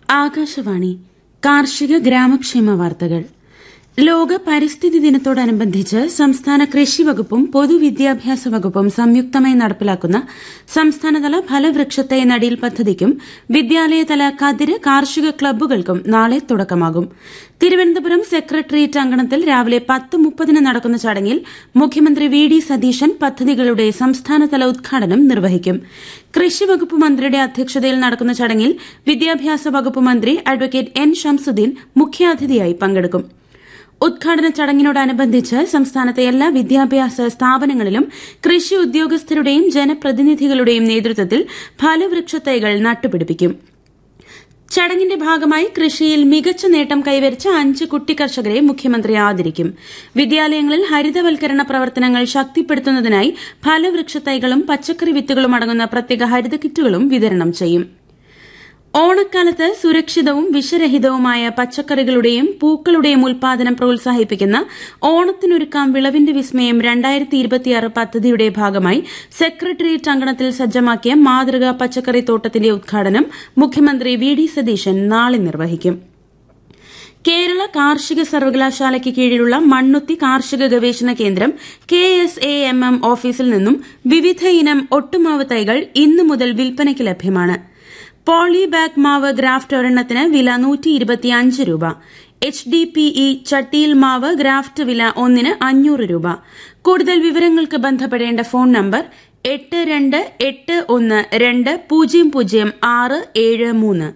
ആകാശവാണി കാർഷിക ഗ്രാമക്ഷേമ വാർത്തകൾ ലോക പരിസ്ഥിതി ദിനത്തോടനുബന്ധിച്ച് സംസ്ഥാന കൃഷി വകുപ്പും പൊതുവിദ്യാഭ്യാസ വകുപ്പും സംയുക്തമായി നടപ്പിലാക്കുന്ന സംസ്ഥാനതല ഫലവൃക്ഷത്തൈ നടീൽ പദ്ധതിക്കും വിദ്യാലയതല കതിര് കാർഷിക ക്ലബ്ബുകൾക്കും നാളെ തുടക്കമാകും തിരുവനന്തപുരം സെക്രട്ടേറിയറ്റ് അങ്കണത്തിൽ രാവിലെ പത്ത് മുപ്പതിന് നടക്കുന്ന ചടങ്ങിൽ മുഖ്യമന്ത്രി വി ഡി സതീശൻ പദ്ധതികളുടെ സംസ്ഥാനതല ഉദ്ഘാടനം നിർവഹിക്കും കൃഷി വകുപ്പ് മന്ത്രിയുടെ അധ്യക്ഷതയിൽ നടക്കുന്ന ചടങ്ങിൽ വിദ്യാഭ്യാസ വകുപ്പ് മന്ത്രി അഡ്വക്കേറ്റ് എൻ ഷംസുദ്ദീൻ മുഖ്യാതിഥിയായി പങ്കെടുക്കും ഉദ്ഘാടന ചടങ്ങിനോടനുബന്ധിച്ച് സംസ്ഥാനത്തെ എല്ലാ വിദ്യാഭ്യാസ സ്ഥാപനങ്ങളിലും കൃഷി ഉദ്യോഗസ്ഥരുടെയും ജനപ്രതിനിധികളുടെയും നേതൃത്വത്തിൽ ഫലവൃക്ഷത്തൈകൾ നട്ടുപിടിപ്പിക്കും ചടങ്ങിന്റെ ഭാഗമായി കൃഷിയിൽ മികച്ച നേട്ടം കൈവരിച്ച അഞ്ച് കുട്ടി കർഷകരെ മുഖ്യമന്ത്രി ആദരിക്കും വിദ്യാലയങ്ങളിൽ ഹരിതവൽക്കരണ പ്രവർത്തനങ്ങൾ ശക്തിപ്പെടുത്തുന്നതിനായി ഫലവൃക്ഷത്തൈകളും പച്ചക്കറി വിത്തുകളും അടങ്ങുന്ന പ്രത്യേക ഹരിത കിറ്റുകളും വിതരണം ചെയ്യും ഓണക്കാലത്ത് സുരക്ഷിതവും വിഷരഹിതവുമായ പച്ചക്കറികളുടെയും പൂക്കളുടെയും ഉൽപാദനം പ്രോത്സാഹിപ്പിക്കുന്ന ഓണത്തിനൊരുക്കാം വിളവിന്റെ വിസ്മയം രണ്ടായിരത്തി ഇരുപത്തിയാറ് പദ്ധതിയുടെ ഭാഗമായി സെക്രട്ടേറിയറ്റ് അങ്കണത്തിൽ സജ്ജമാക്കിയ മാതൃകാ പച്ചക്കറി തോട്ടത്തിന്റെ ഉദ്ഘാടനം മുഖ്യമന്ത്രി വി ഡി സതീശൻ നാളെ നിർവഹിക്കും കേരള കാർഷിക സർവകലാശാലയ്ക്ക് കീഴിലുള്ള മണ്ണുത്തി കാർഷിക ഗവേഷണ കേന്ദ്രം K S A M M ഓഫീസിൽ നിന്നും വിവിധ ഇനം ഒട്ടുമാവ് തൈകൾ ഇന്നു മുതൽ വിൽപ്പനയ്ക്ക് ലഭ്യമാണ് പോളി ബാഗ് മാവ് ഗ്രാഫ്റ്റ് ഒരെണ്ണത്തിന് വില നൂറ്റി ഇരുപത്തിയഞ്ച് രൂപ എച്ച് ഡി പി ഇ ചട്ടിയിൽ മാവ് ഗ്രാഫ്റ്റ് വില ഒന്നിന് അഞ്ഞൂറ് രൂപ കൂടുതൽ വിവരങ്ങൾക്ക് ബന്ധപ്പെടേണ്ട ഫോൺ നമ്പർ എട്ട് രണ്ട് എട്ട് ഒന്ന് രണ്ട് പൂജ്യം പൂജ്യം ആറ് ഏഴ് മൂന്ന്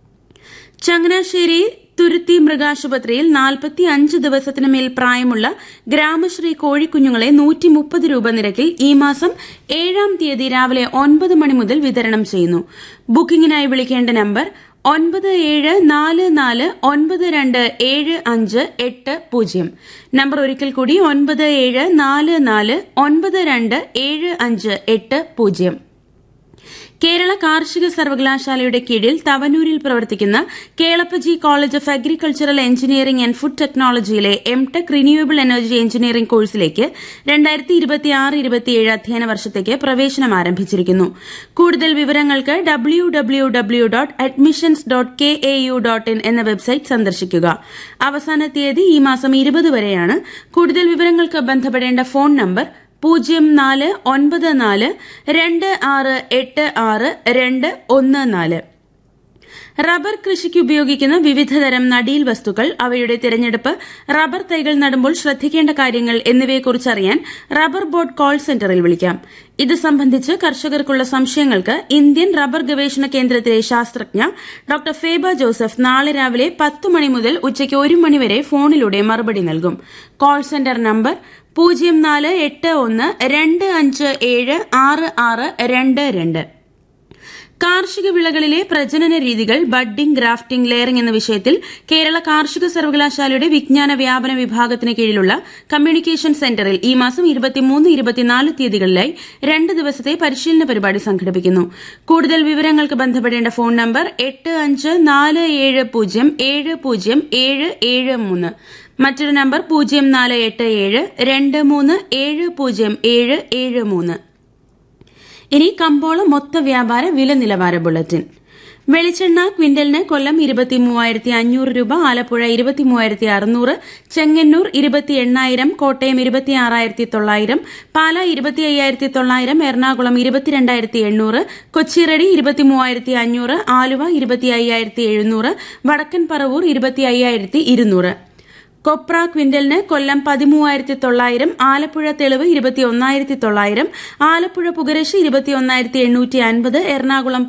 ചങ്ങനാശ്ശേരി തുരുത്തി മൃഗാശുപത്രിയിൽ നാൽപ്പത്തി അഞ്ച് ദിവസത്തിന് മേൽ പ്രായമുള്ള ഗ്രാമശ്രീ കോഴിക്കുഞ്ഞുങ്ങളെ നൂറ്റി മുപ്പത് രൂപ നിരക്കിൽ ഈ മാസം ഏഴാം തീയതി രാവിലെ ഒൻപത് മണി മുതൽ വിതരണം ചെയ്യുന്നു ബുക്കിംഗിനായി വിളിക്കേണ്ട നമ്പർ ഒൻപത് ഏഴ് നാല് നാല് ഒൻപത് രണ്ട് ഏഴ് അഞ്ച് എട്ട് പൂജ്യം നമ്പർ ഒരിക്കൽ കൂടി ഒൻപത് ഏഴ് നാല് നാല് ഒൻപത് രണ്ട് ഏഴ് അഞ്ച് എട്ട് പൂജ്യം കേരള കാർഷിക സർവകലാശാലയുടെ കീഴിൽ തവനൂരിൽ പ്രവർത്തിക്കുന്ന Kelappaji college of agricultural engineering and food ടെക്നോളജിയിലെ എംടെക് റിന്യൂവബിൾ എനർജി എഞ്ചിനീയറിംഗ് കോഴ്സിലേക്ക് രണ്ടായിരത്തി ഇരുപത്തിയാറ് ഇരുപത്തിയേഴ് അധ്യയന വർഷത്തേക്ക് പ്രവേശനം ആരംഭിച്ചിരിക്കുന്നു കൂടുതൽ വിവരങ്ങൾക്ക് W W W dot admissions dot K A U dot in എന്ന വെബ്സൈറ്റ് സന്ദർശിക്കുക അവസാന തീയതി ഈ മാസം ഇരുപത് വരെയാണ് കൂടുതൽ വിവരങ്ങൾക്ക് ബന്ധപ്പെടേണ്ട ഫോൺ നമ്പർ പൂജ്യം നാല് ഒൻപത് നാല് രണ്ട് ആറ് എട്ട് ആറ് രണ്ട് ഒന്ന് നാല് റബ്ബർ കൃഷിക്ക് ഉപയോഗിക്കുന്ന വിവിധതരം നടീൽ വസ്തുക്കൾ അവയുടെ തിരഞ്ഞെടുപ്പ് റബ്ബർ തൈകൾ നടുമ്പോൾ ശ്രദ്ധിക്കേണ്ട കാര്യങ്ങൾ എന്നിവയെക്കുറിച്ച് അറിയാൻ റബ്ബർ ബോർഡ് കോൾ സെന്ററിൽ വിളിക്കാം ഇത് സംബന്ധിച്ച് കർഷകർക്കുള്ള സംശയങ്ങൾക്ക് ഇന്ത്യൻ റബ്ബർ ഗവേഷണ കേന്ദ്രത്തിലെ ശാസ്ത്രജ്ഞ ഡോക്ടർ ഫേബ ജോസഫ് നാളെ രാവിലെ പത്ത് മണി മുതൽ ഉച്ചയ്ക്ക് ഒരു മണിവരെ ഫോണിലൂടെ മറുപടി നൽകും കോൾ സെന്റർ നമ്പർ പൂജ്യം നാല് എട്ട് ഒന്ന് രണ്ട് അഞ്ച് ഏഴ് ആറ് ആറ് രണ്ട് രണ്ട് കാർഷിക വിളകളിലെ പ്രജനന രീതികൾ ബഡ്ഡിംഗ് ഗ്രാഫ്റ്റിംഗ് ലെയറിംഗ് എന്ന വിഷയത്തിൽ കേരള കാർഷിക സർവകലാശാലയുടെ വിജ്ഞാന വ്യാപന വിഭാഗത്തിന് കീഴിലുള്ള കമ്മ്യൂണിക്കേഷൻ സെന്ററിൽ ഈ മാസം ഇരുപത്തിമൂന്ന് ഇരുപത്തിനാല് തീയതികളിലായി രണ്ട് ദിവസത്തെ പരിശീലന പരിപാടി സംഘടിപ്പിക്കുന്നു കൂടുതൽ വിവരങ്ങൾക്ക് ബന്ധപ്പെടേണ്ട ഫോൺ നമ്പർ എട്ട് അഞ്ച് നാല് ഏഴ് പൂജ്യം ഏഴ് പൂജ്യം ഏഴ് ഏഴ് മൂന്ന് മറ്റൊരു നമ്പർ പൂജ്യം നാല് എട്ട് ഏഴ് രണ്ട് മൂന്ന് ഏഴ് പൂജ്യം ഏഴ് ഏഴ് മൂന്ന് ഇനി കമ്പോള മൊത്ത വ്യാപാര വില നിലവാര ബുള്ളറ്റിൻ വെളിച്ചെണ്ണ ക്വിന്റലിന് കൊല്ലം ഇരുപത്തി മൂവായിരത്തി അഞ്ഞൂറ് രൂപ ആലപ്പുഴ ഇരുപത്തി മൂവായിരത്തി അറുന്നൂറ് ചെങ്ങന്നൂർ ഇരുപത്തി എണ്ണായിരം കോട്ടയം ഇരുപത്തി ആറായിരത്തി തൊള്ളായിരം പാല ഇരുപത്തി അയ്യായിരത്തി തൊള്ളായിരം എറണാകുളം ഇരുപത്തിരണ്ടായിരത്തി എണ്ണൂറ് കൊച്ചിറടി ഇരുപത്തി മൂവായിരത്തി അഞ്ഞൂറ് ആലുവ ഇരുപത്തി അയ്യായിരത്തി എഴുന്നൂറ് വടക്കൻ പറവൂർ ഇരുപത്തി അയ്യായിരത്തി ഇരുന്നൂറ് കൊപ്ര ക്വിന്റലിന് കൊല്ലം പതിമൂവായിരത്തി തൊള്ളായിരം ആലപ്പുഴ തെളിവ് ഇരുപത്തി ഒന്നായിരത്തി തൊള്ളായിരം ആലപ്പുഴ പുകരശി ഇരുപത്തി ഒന്നായിരത്തി എണ്ണൂറ്റി അൻപത് എറണാകുളം